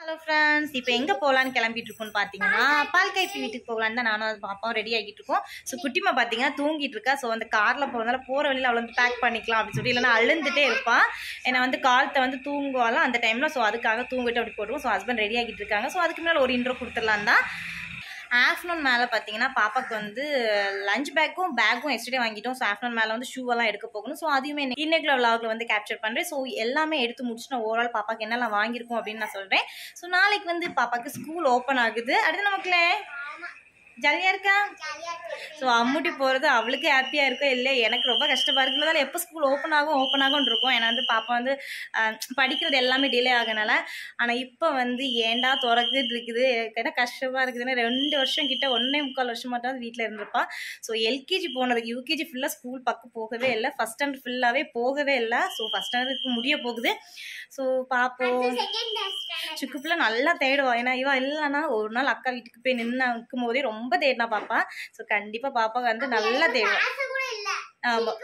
hello friends இப்போ எங்கே போகலான்னு கிளம்பிட்டு இருக்கோம்னு பார்த்தீங்கன்னா பால் கைப்பி வீட்டுக்கு போகலான்னு தான் நானும் அது பாப்பாவும் ரெடி ஆகிட்டு இருக்கோம் ஸோ குட்டிமா பார்த்தீங்கன்னா தூங்கிட்டு இருக்கா ஸோ அந்த காரில் போகிறதால போகிற வழியில் அவளை வந்து பேக் பண்ணிக்கலாம் அப்படின்னு சொல்லி இல்லைன்னா அழுந்துட்டே இருப்பான் ஏன்னா வந்து காலத்தை வந்து தூங்குவாலாம் அந்த டைமில் ஸோ அதுக்காக தூங்கிட்டு அப்படி போடுவோம் ஸோ ஹஸ்பண்ட் ரெடி ஆகிட்டு இருக்காங்க ஸோ அதுக்கு முன்னால் ஒரு இன்ட்ரோ கொடுத்துடலாம் தான் ஆஃப்டர்நூன் மேலே பார்த்தீங்கன்னா பாப்பாக்கு வந்து லஞ்ச் பேக்கும் பேக்கும் எஸ்டே வாங்கிட்டோம் ஸோ ஆஃப்டர்நூன் மேலே வந்து ஷூவெல்லாம் எடுக்க போகணும் ஸோ அதையுமே இன்னைக்குள்ள விலாகில் வந்து கேப்சர் பண்ணுறேன் ஸோ எல்லாமே எடுத்து முடிச்சு நான் ஓவரால் பாப்பாக்கு என்னெல்லாம் வாங்கியிருக்கோம் அப்படின்னு நான் சொல்கிறேன் ஸோ நாளைக்கு வந்து பாப்பாக்கு ஸ்கூல் ஓப்பன் ஆகுது அடுத்து நமக்குலே ஜாலியாக இருக்கா ஸோ அம்முட்டி போகிறது அவளுக்கு ஹாப்பியாக இருக்கோ இல்லை எனக்கு ரொம்ப கஷ்டமாக இருக்கிறதால எப்போ ஸ்கூல் ஓப்பன் ஆகும் ஓப்பன் ஆகும்னு இருக்கும் ஏன்னா வந்து பாப்பா வந்து அஹ், படிக்கிறது எல்லாமே டிலே ஆகனால ஆனால் இப்போ வந்து ஏன்டா திறக்குது இருக்குது எனக்கு என்ன கஷ்டமாக இருக்குதுன்னா ரெண்டு வருஷம் கிட்ட ஒன்றே முக்கால் வருஷமாக தான் வீட்டில் இருந்திருப்பா ஸோ எல்கேஜி போனதுக்கு யூகேஜி ஃபுல்லாக ஸ்கூல் பக்கம் போகவே இல்லை ஃபஸ்ட் ஸ்டாண்டர்ட் ஃபுல்லாகவே போகவே இல்லை ஸோ ஃபஸ்ட் ஸ்டாண்டர்டுக்கு முடிய போகுது ஸோ பார்ப்போம் சுக்கு பிள்ளை நல்லா தேடுவா ஏன்னா இவ இல்லைன்னா ஒரு நாள் அக்கா வீட்டுக்கு போய் நின்று நிற்கும் போதே ரொம்ப தேடினா பாப்பா ஸோ கண்டிப்பாக பாப்பா வந்து நல்லா தேடுவா ஆமாம்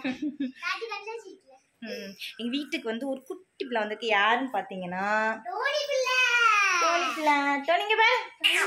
ம் எங்கள் வீட்டுக்கு வந்து ஒரு குட்டி பிள்ளை வந்திருக்கு யாருன்னு பார்த்தீங்கன்னா டோனி பிள்ளை டோனிங்க பே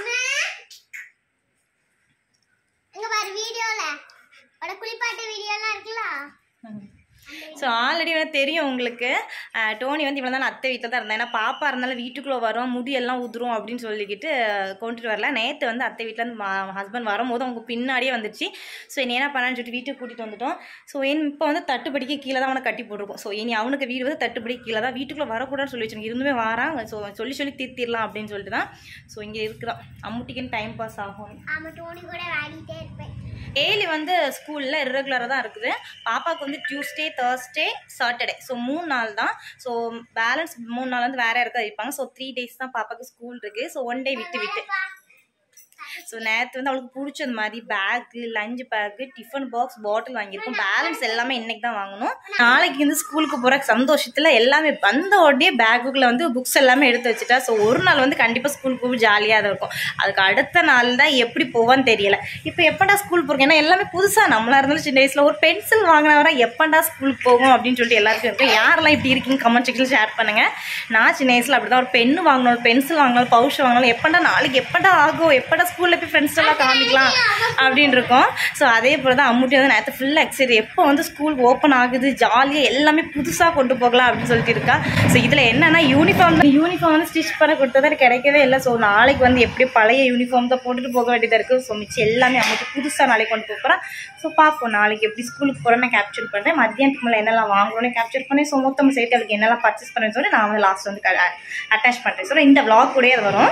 இங்க பாரு வீடியோல உட குளிப்பாட்டு வீடியோலாம் இருக்குல்ல ஸோ ஆல்ரெடி வந்து தெரியும் உங்களுக்கு அஹ், டோனி வந்து இவ்வளோ தான் அத்தை வீட்டில் தான் இருந்தேன் ஏன்னா பாப்பா இருந்தாலும் வீட்டுக்குள்ளே வரும் முடியெல்லாம் உதிரும் அப்படின்னு சொல்லிக்கிட்டு அஹ், கொண்டுட்டு வரல நேற்று வந்து அத்தை வீட்டிலேருந்து ஹஸ்பண்ட் வரும்போது அவங்க பின்னாடியே வந்துச்சு ஸோ இனி என்ன பண்ணான்னு சொல்லிட்டு வீட்டுக்கு கூட்டிகிட்டு வந்துட்டோம் ஸோ இனி இப்போ வந்து தட்டுப்படிக்கு கீழே தான் அவனை கட்டி போட்டிருக்கோம் ஸோ இனி அவனுக்கு வீடு வந்து தட்டுப்படி கீழே தான் வீட்டுக்குள்ளே வரக்கூடாதுன்னு சொல்லி வச்சுருங்க இருந்துமே வரான் ஸோ சொல்லி சொல்லி தீர்த்திடலாம் அப்படின்னு சொல்லிட்டு தான் ஸோ இங்கே இருக்கிறான் அம்முட்டிக்குன்னு டைம் பாஸ் ஆகும் ஆமா டோனி கூட விளையாடிட்டே இருப்பேன் டெய்லி வந்து ஸ்கூலில் இர்ரெகுலராக தான் இருக்குது பாப்பாவுக்கு வந்து டியூஸ்டே தேர்ஸ்டே சாட்டர்டே ஸோ மூணு நாள் தான் ஸோ பேலன்ஸ் மூணு நாள் வந்து வேற இருக்க வைப்பாங்க ஸோ த்ரீ டேஸ் தான் பாப்பாவுக்கு ஸ்கூல் இருக்குது ஸோ ஒன் டே விட்டு விட்டு ஸோ நேற்று வந்து அவளுக்கு பிடிச்சது மாதிரி bag lunch bag tiffin box bottle வாங்கியிருக்கோம் பேலன்ஸ் எல்லாமே இன்னைக்கு தான் வாங்கணும் நாளைக்கு வந்து ஸ்கூலுக்கு போகிற சந்தோஷத்தில் எல்லாமே வந்த உடனே பேக்குக்குள்ள வந்து புக்ஸ் எல்லாமே எடுத்து வச்சுட்டா ஸோ ஒரு நாள் வந்து கண்டிப்பாக ஸ்கூலுக்கு போய் ஜாலியாக தான் இருக்கும் அதுக்கு அடுத்த நாள் தான் எப்படி போவான்னு தெரியல இப்போ எப்படா ஸ்கூல் போகிறோம் ஏன்னா எல்லாமே புதுசாக நம்மளா இருந்தாலும் சின்ன வயசில் ஒரு பென்சில் வாங்கினவரை எப்படா ஸ்கூலுக்கு போகும் அப்படின்னு சொல்லிட்டு எல்லாருக்கும் இருக்கும் யாரெல்லாம் இப்படி இருக்கீங்க கமெண்ட் செக்ஷனில் ஷேர் பண்ணுங்கள் நான் சின்ன வயசில் அப்படி தான் ஒரு பென்னு வாங்கணும் ஒரு பென்சில் வாங்கணும் பவுச் வாங்கணும் எப்படா நாளைக்கு எப்படா ஆகும் எப்படா ஸ்கூலில் போய் ஃப்ரெண்ட்ஸ் எல்லாம் காமிக்கலாம் அப்படின்னு இருக்கும் ஸோ அதே போல் தான் அம்முட்டி வந்து நேற்று ஃபுல்லாக எக்ஸைட் எப்போ வந்து ஸ்கூல் ஓப்பன் ஆகுது ஜாலியாக எல்லாமே புதுசாக கொண்டு போகலாம் அப்படின்னு சொல்லிட்டு இருக்கா ஸோ இதில் என்னன்னா யூனிஃபார்ம் தான் யூனிஃபார்ம் வந்து ஸ்டிச் பண்ண கொடுத்தது எனக்கு கிடைக்கவே இல்லை ஸோ நாளைக்கு வந்து எப்படி பழைய யூனிஃபார்ம் தான் போட்டுட்டு போக வேண்டியதாக இருக்குது ஸோ மிச்சம் எல்லாமே அம்முட்டி புதுசாக நாளைக்கு கொண்டு போக போகிறேன் ஸோ பார்ப்போம் நாளைக்கு எப்படி ஸ்கூலுக்கு போகிறேன் நான் கேப்சர் பண்ணுறேன் மத்தியானத்துக்கு மேலே என்னெல்லாம் வாங்கணும்னு கேப்சர் பண்ணி ஸோ மொத்தம் சேர்த்து அவளுக்கு என்னெல்லாம் பர்ச்சேஸ் பண்ணுறேன்னு சொல்லி நான் வந்து லாஸ்ட் வந்து அட்டாச் பண்ணுறேன் ஸோ இந்த vlog கூடயே அது வரும்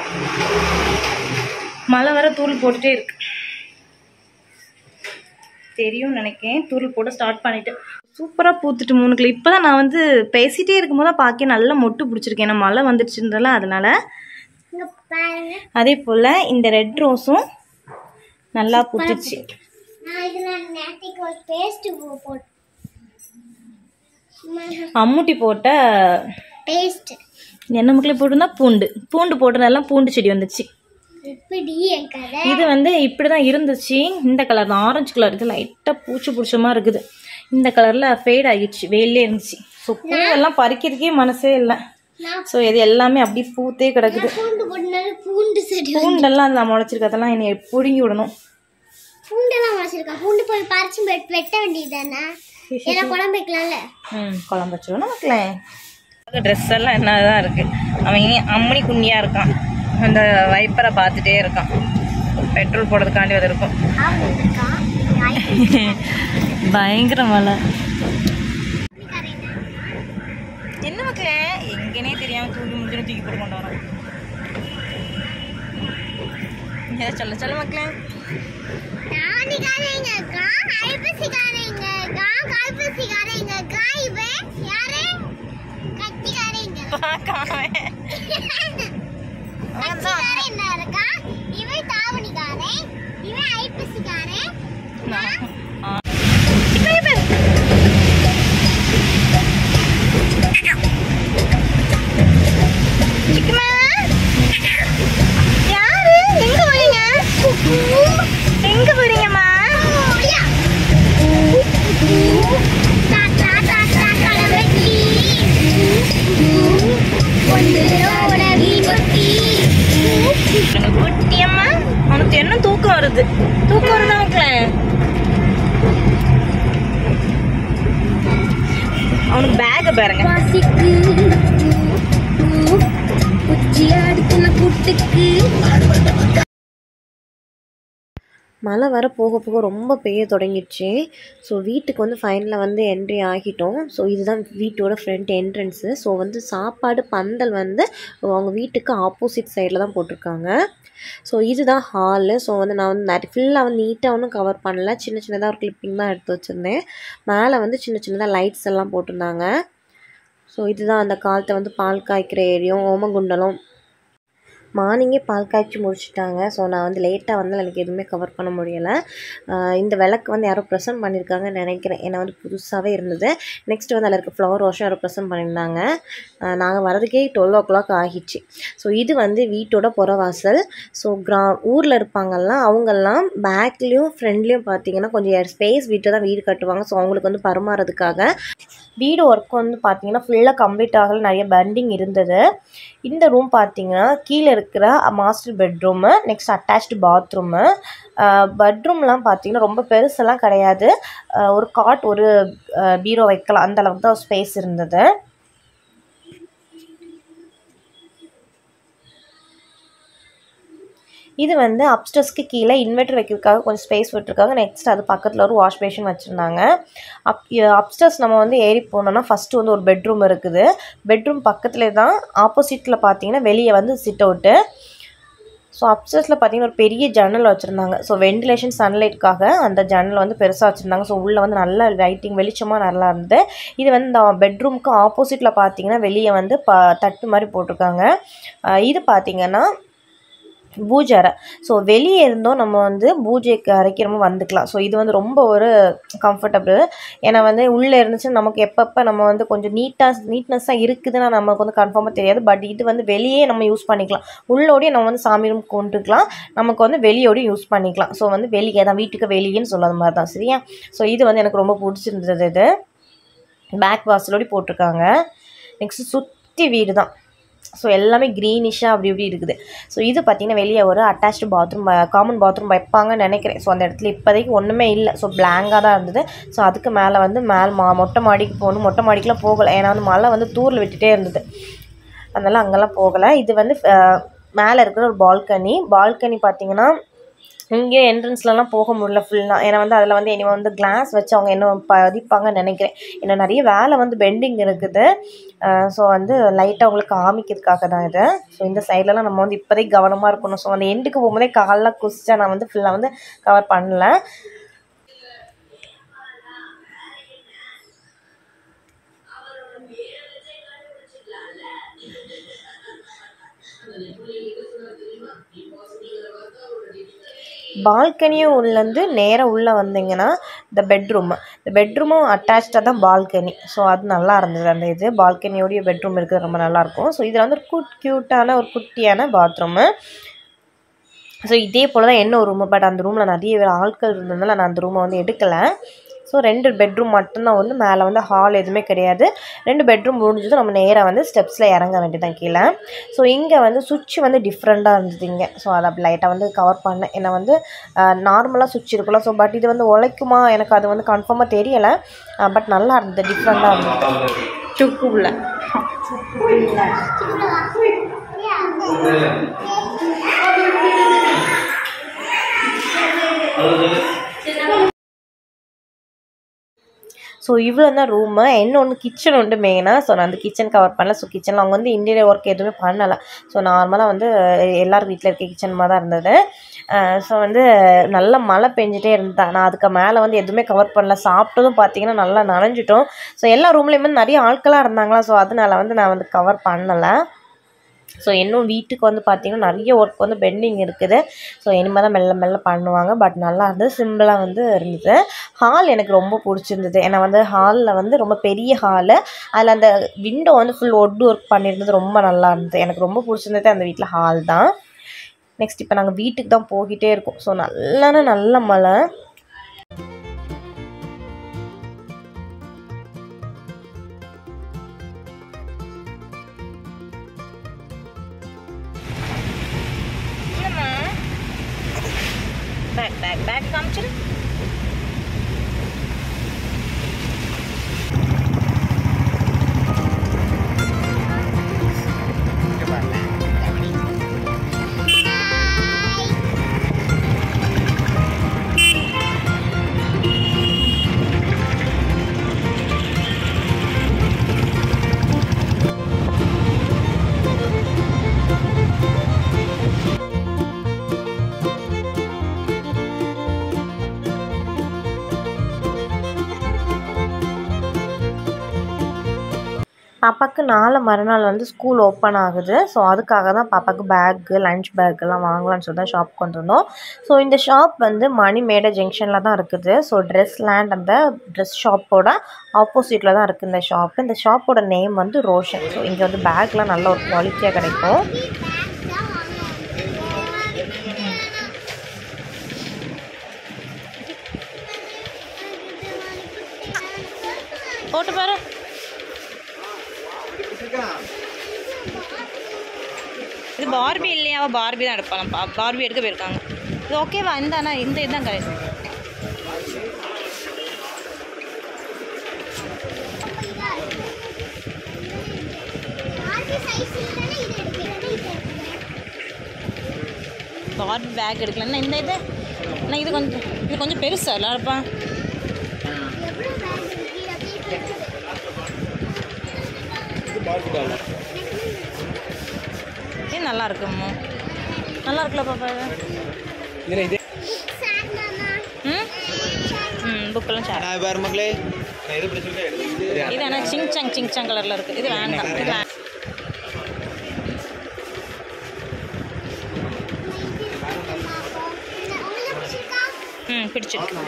மழை வர தூள் போட்டுட்டே இருக்கு தெரியும் நினைக்கிறேன் தூள் போட்டு ஸ்டார்ட் பண்ணிட்டு சூப்பராக பூத்துட்டு மூணு கிலோ இப்போ தான் நான் வந்து பேசிட்டே இருக்கும்போது தான் பார்க்க நல்லா மொட்டு பிடிச்சிருக்கேன் ஏன்னா மழை வந்துடுச்சுன்றல அதனால இங்க பாருங்க அதே போல் இந்த ரெட் ரோஸும் நல்லா பூத்துச்சு நான் இதுல நேத்திக்கு ஒரு பேஸ்ட் போட்டு அம்முட்டி போட்ட பேஸ்ட் என்ன முக்கில் போட்டிருந்தா பூண்டு பூண்டு போட்டதெல்லாம் பூண்டு செடி வந்துச்சு எப்படி என் கதை இது வந்து இப்படி தான் இருந்துச்சு இந்த கலர் தான் ஆரஞ்சு கலர் இது லைட்டாக பூச்சி பிடிச்ச மாதிரி இருக்குது இந்த கலரில் ஃபேட் ஆகிடுச்சு வெயிலே இருந்துச்சு ஸோ பூவெல்லாம் பறிக்கிறதுக்கே மனசே இல்லை நான் ஸோ இது எல்லாமே அப்படியே பூத்தே கிடக்குது பூண்டு போட்டனால பூண்டு செடி பூண்டெல்லாம் அதில் முளைச்சிருக்கு அதெல்லாம் என்னை பிடுங்கி விடணும் பூண்டெல்லாம் முளைச்சிருக்கா பூண்டு போய் பறிச்சு வெட்- வெட்ட வேண்டியது தானே ஏன்னா குழம்பு வைக்கலாம்ல ம் குழம்பு வச்சிடும் நமக்குலே ட்ரெஸ் எல்லாம் என்னதான் இருக்கு அவன் இனி அம்மனி குண்ணியாக இருக்கான் அந்த வைப்பரை பார்த்துட்டே இருக்கான் பெட்ரோல் போடுறதுக்காண்டி அது இருக்கும் ஆமா இருக்கா பயங்கர மழை என்ன மக்களே எங்கனே தெரியாம தூக்கி முடிஞ்சு தூக்கி போட்டு கொண்டு வரோம் ஏதாவது சொல்ல சொல்ல மக்களே நானிகாரங்க கா ஐபசிகாரங்க கா காய்பசிகாரங்க கா இவன் யாரு கட்டிகாரங்க பார்க்காம கட்டிகாரன் என்ன இருக்கா இவன் தாவணிகாரன் இவன் ஐபசிகாரன் சிக்குமா யாரு எங்க போறீங்க எங்க போறீங்கம்மா தாத்தா தாத்தா கலவெட்டி ஒன்றோட வருது தூக்கம் வருதா மக்களே அவனுக்கு பேக பாருங்க வாசிக்கு குச்சி அடிக்கின குட்டுக்கு மழை வர போக போக ரொம்ப பெய்ய தொடங்கிடுச்சு ஸோ வீட்டுக்கு வந்து ஃபைனலாக வந்து என்ட்ரி ஆகிட்டோம் ஸோ இதுதான் வீட்டோட ஃப்ரண்ட் என்ட்ரன்ஸு ஸோ வந்து சாப்பாடு பந்தல் வந்து அவங்க வீட்டுக்கு ஆப்போசிட் சைடில் தான் போட்டிருக்காங்க ஸோ இதுதான் ஹாலு ஸோ வந்து நான் வந்து நிறைய ஃபுல்லாக வந்து நீட்டாக ஒன்றும் கவர் பண்ணல சின்ன சின்னதாக ஒரு கிளிப்பிங் தான் எடுத்து வச்சுருந்தேன் மேலே வந்து சின்ன சின்னதாக லைட்ஸ் எல்லாம் போட்டிருந்தாங்க ஸோ இதுதான் அந்த காலத்தை வந்து பால் காய்க்கிற ஏரியும் ஓமகுண்டலம் மார்னிங்கே பால் காய்ச்சி முடிச்சிட்டாங்க ஸோ நான் வந்து லேட்டாக வந்து எனக்கு எதுவுமே கவர் பண்ண முடியலை ஆஹ் இந்த விளக்கு வந்து யாரோ ப்ரெசென்ட் பண்ணியிருக்காங்கன்னு நினைக்கிறேன் ஏன்னா வந்து புதுசாகவே இருந்தது நெக்ஸ்ட் வந்து அதில் இருக்க ஃப்ளவர் வாஷும் யாரோ ப்ரெசென்ட் பண்ணியிருந்தாங்க நாங்கள் வரதுக்கே டுவெல் ஓ கிளாக் ஆகிடுச்சு ஸோ இது வந்து வீட்டோட புறவாசல் ஸோ கிரா ஊரில் இருப்பாங்கல்லாம் அவங்கெல்லாம் பேக்லேயும் ஃப்ரண்ட்லேயும் பார்த்தீங்கன்னா கொஞ்சம் ஸ்பேஸ் வீட்டை தான் வீடு கட்டுவாங்க ஸோ அவங்களுக்கு வந்து பரிமாறதுக்காக வீடு ஒர்க் வந்து பார்த்தீங்கன்னா ஃபுல்லாக கம்ப்ளீட் ஆகல நிறைய பெண்டிங் இருந்தது இந்த ரூம் பார்த்தீங்கன்னா கீழே இருக்கிற master bedroom next attached bathroom பெட்ரூம்லாம் பார்த்தீங்கன்னா ரொம்ப பெருசெல்லாம் கிடையாது அஹ் ஒரு காட் ஒரு பீரோ வைக்கலாம் அந்த அளவுக்கு தான் ஸ்பேஸ் இருந்தது இது வந்து அப்ஸ்டர்ஸ்க்கு கீழே இன்வெர்டர் வைக்கிறதுக்காக கொஞ்சம் ஸ்பேஸ் விட்டுருக்காங்க நெக்ஸ்ட் அது பக்கத்தில் ஒரு வாஷ் பேஷன் வச்சுருந்தாங்க அப் அப்ஸ்டர்ஸ் நம்ம வந்து ஏறி போனோம்னா ஃபஸ்ட்டு வந்து ஒரு பெட்ரூம் இருக்குது பெட்ரூம் பக்கத்துலேயே தான் ஆப்போசிட்டில் பார்த்தீங்கன்னா வெளியே வந்து சிட் அவுட்டு ஸோ அப்ஸ்டர்ஸில் பார்த்தீங்கன்னா ஒரு பெரிய ஜன்னல் வச்சுருந்தாங்க ஸோ வென்டிலேஷன் சன்லைட்காக அந்த ஜன்னல் வந்து பெருசாக வச்சுருந்தாங்க ஸோ உள்ளே வந்து நல்ல லைட்டிங் வெளிச்சமாக நல்லா இருந்தது இது வந்து இந்த பெட்ரூம்க்கு ஆப்போசிட்டில் பார்த்தீங்கன்னா வெளியே வந்து ப தட்டு மாதிரி போட்டிருக்காங்க அஹ் இது பார்த்தீங்கன்னா பூஜை அறை ஸோ வெளியே இருந்தும் நம்ம வந்து பூஜைக்கு அரைக்கிறமோ வந்துக்கலாம் ஸோ இது வந்து ரொம்ப ஒரு கம்ஃபர்டபுள் ஏன்னா வந்து உள்ளே இருந்துச்சுன்னா நமக்கு எப்பப்போ நம்ம வந்து கொஞ்சம் நீட்டாக நீட்னஸ்ஸாக இருக்குதுன்னா நமக்கு வந்து கன்ஃபார்மாக தெரியாது பட் இது வந்து வெளியே நம்ம யூஸ் பண்ணிக்கலாம் உள்ளோடய நம்ம வந்து சாமி ரூம் கொண்டுக்கலாம் நமக்கு வந்து வெளியோடய யூஸ் பண்ணிக்கலாம் ஸோ வந்து வெளியே தான் வீட்டுக்கு வெளியேன்னு சொல்லாத மாதிரி தான் சரியா ஸோ இது வந்து எனக்கு ரொம்ப பிடிச்சிருந்தது இது பேக் வாசலோடி போட்டிருக்காங்க நெக்ஸ்ட்டு சுற்றி வீடு தான் ஸோ எல்லாமே க்ரீனிஷாக அப்படி இப்படி இருக்குது ஸோ இது பார்த்திங்கன்னா வெளியே ஒரு அட்டாச்டு பாத்ரூம் காமன் பாத்ரூம் வைப்பாங்கன்னு நினைக்கிறேன் ஸோ அந்த இடத்துல இப்போதைக்கு ஒன்றுமே இல்லை ஸோ பிளாங்காக தான் இருந்தது ஸோ அதுக்கு மேலே வந்து மேல் மா மொட்டை மாடிக்கு போகணும் மொட்டை மாடிக்கெலாம் போகலை ஏன்னா வந்து மழை வந்து தூரில் விட்டுட்டே இருந்தது அதனால் அங்கெல்லாம் போகலை இது வந்து மேலே இருக்கிற ஒரு பால்கனி பால்கனி பார்த்திங்கன்னா இங்கே என்ட்ரன்ஸ்லலாம் போக முடியல ஃபுல்லாக ஏன்னா வந்து அதில் வந்து இனிமேல் வந்து கிளாஸ் வச்சு அவங்க என்ன பதிப்பாங்கன்னு நினைக்கிறேன் ஏன்னா நிறைய வேலை வந்து பெண்டிங் இருக்குது ஸோ வந்து லைட்டாக உங்களுக்கு காமிக்கிறதுக்காக தான் இது ஸோ இந்த சைட்லலாம் நம்ம வந்து இப்போதைக்கு கவனமாக இருக்கணும் ஸோ அந்த எண்டுக்கு போகும்போதே காலெலாம் குசிச்சா நான் வந்து ஃபுல்லாக வந்து கவர் பண்ணல பால்கனியும் உள்ளேருந்து நேராக உள்ளே வந்தீங்கன்னா இந்த பெட்ரூம் இந்த பெட்ரூமும் அட்டாச்சாக தான் பால்கனி ஸோ அது நல்லா இருந்தது அந்த இது பால்கனியோடைய பெட்ரூம் இருக்கிறது ரொம்ப நல்லாயிருக்கும் ஸோ இதில் வந்து ஒரு குட் க்யூட்டான ஒரு குட்டியான பாத்ரூமு ஸோ இதே போல் தான் என்ன ஒரு ரூமு பட் அந்த ரூமில் நிறைய ஆட்கள் இருந்ததுனால நான் அந்த ரூமை வந்து எடுக்கலை ஸோ ரெண்டு பெட்ரூம் மட்டும்தான் வந்து மேலே வந்து ஹால் எதுவுமே கிடையாது ரெண்டு பெட்ரூம் முடிஞ்சதும் நம்ம நேராக வந்து ஸ்டெப்ஸில் இறங்க வேண்டியதான் கீழே ஸோ இங்கே வந்து சுவிட்ச் வந்து டிஃப்ரெண்ட்டாக இருந்தது இங்கே ஸோ அதை அப்படி லைட்டாக வந்து கவர் பண்ணேன் ஏன்னா வந்து நார்மலாக சுவிட்ச் இருக்குல்ல ஸோ பட் இது வந்து உழைக்குமா எனக்கு அது வந்து கன்ஃபார்மாக தெரியலை பட் நல்லா இருந்தது டிஃப்ரெண்ட்டாக இருந்தது சுக்குள்ள ஸோ இவ்வளோ தான் ரூமு இன்னொன்று கிச்சன் உண்டு மெயினாக ஸோ நான் அந்த கிச்சன் கவர் பண்ணல ஸோ கிச்சனில் அவங்க வந்து இன்டீரியர் ஒர்க் எதுவுமே பண்ணலை ஸோ நார்மலாக வந்து எல்லார் வீட்டில் இருக்க கிச்சன் மாதிரி தான் இருந்தது ஸோ வந்து நல்ல மழை பெஞ்சிட்டே இருந்தா நான் அதுக்கு மேலே வந்து எதுவுமே கவர் பண்ணல சாப்பிட்டதும் பார்த்தீங்கன்னா நல்லா நனைஞ்சிட்டோம் ஸோ எல்லா ரூம்லேயுமே நிறைய ஆட்களாக இருந்தாங்களா ஸோ அதனால வந்து நான் வந்து கவர் பண்ணலை ஸோ இன்னும் வீட்டுக்கு வந்து பார்த்திங்கன்னா நிறைய ஒர்க் வந்து பெண்டிங் இருக்குது ஸோ இனிமேல் தான் மெல்ல மெல்ல பண்ணுவாங்க பட் நல்லா இருந்தது சிம்பிளாக வந்து இருந்தது ஹால் எனக்கு ரொம்ப பிடிச்சிருந்தது ஏன்னா வந்து ஹாலில் வந்து ரொம்ப பெரிய ஹாலு அதில் அந்த விண்டோ வந்து ஃபுல் ஒட் ஒர்க் பண்ணியிருந்தது ரொம்ப நல்லா இருந்தது எனக்கு ரொம்ப பிடிச்சிருந்தது அந்த வீட்டில் ஹால் தான் நெக்ஸ்ட் இப்போ நாங்கள் வீட்டுக்கு தான் போய்கிட்டே இருக்கோம் ஸோ நல்லான நல்ல மழை பேக் பேக் பேக் காமிச்சிரு பாப்பாவுக்கு நாளை மறுநாள் வந்து ஸ்கூல் ஓப்பன் ஆகுது ஸோ அதுக்காக தான் பாப்பாவுக்கு பேக்கு லஞ்ச் பேக்கெல்லாம் வாங்கலாம்னு சொல்லி தான் ஷாப்புக்கு வந்திருந்தோம் ஸோ இந்த ஷாப் வந்து மணிமேடை ஜங்ஷனில் தான் இருக்குது ஸோ ட்ரெஸ் லேண்ட் அந்த ட்ரெஸ் ஷாப்போட ஆப்போசிட்டில் தான் இருக்குது இந்த ஷாப் இந்த ஷாப்போட நேம் வந்து ரோஷன் ஸோ இங்கே வந்து பேக்லாம் நல்ல ஒரு குவாலிட்டியாக கிடைக்கும் போட்டு பாரு இது பார்பி இல்லையா அவள் பார்பி தான் எடுப்பாங்க பா பார்பி எடுக்க போயிருக்காங்க இது ஓகேவா இந்த அண்ணா இந்த இதுதான் கரெக்ட் பார்பி பேக் எடுக்கலன்னா இந்த இது அண்ணா இது கொஞ்சம் இது கொஞ்சம் பெருசா இல்லைப்பா இது நல்லா இருக்கும்மா நல்லா இருக்குல்ல பாப்பா இது ம் ம் புக்கெல்லாம் சேர் நான் பாரு மக்களே நான் எது பிடிச்சிருக்கேன் எடுத்து இது ஆனால் சிங் சங் சிங் சங் கலரில் இருக்குது இது வேண்டாம் இது வே- ம் பிடிச்சிருக்கு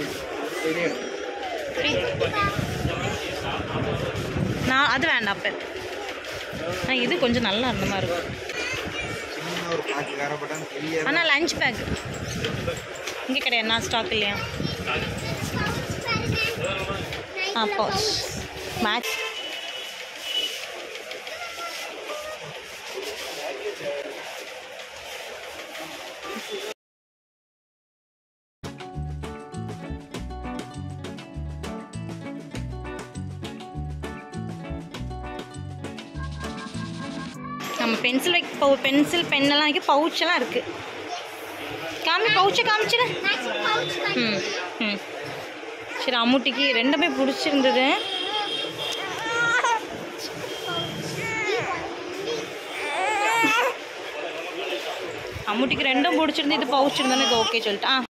நான் அது வேண்டாம் அப்போ ஆனால் இது கொஞ்சம் நல்லா இருந்த மாதிரி இருக்கும் சின்ன ஒரு பாக்கு காரப்பட்டான்னு பெரிய ஆனால் லஞ்ச் பேக் இங்கே கிடையாது நான் ஸ்டாக் இல்லையா அப்போ மேட்ச் நம்ம பென்சில் வைக்க பவு பென்சில் பெண்ணெல்லாம் வைக்க பவுச்செல்லாம் இருக்குது காமி பவுச்சை காமிச்சிடு ம் ம் சரி அம்முட்டிக்கு ரெண்டுமே பிடிச்சிருந்தது அம்முட்டிக்கு ரெண்டும் பிடிச்சிருந்து இது பவுச் இருந்தாலும் இது ஓகே சொல்லிட்டு ஆ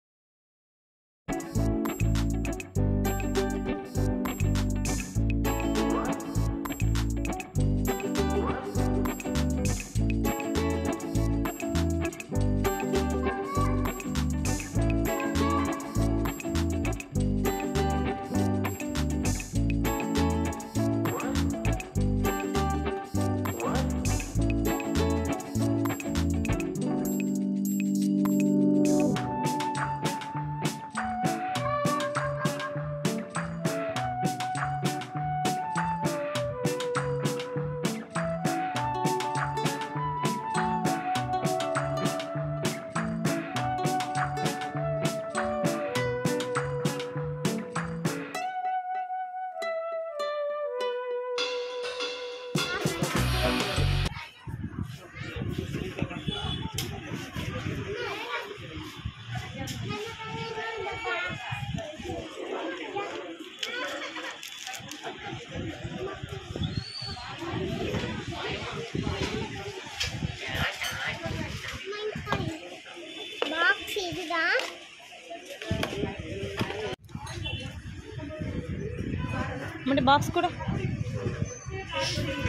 பாக்ஸ் இதுதான் அம்முட்டி பாக்ஸ் கூட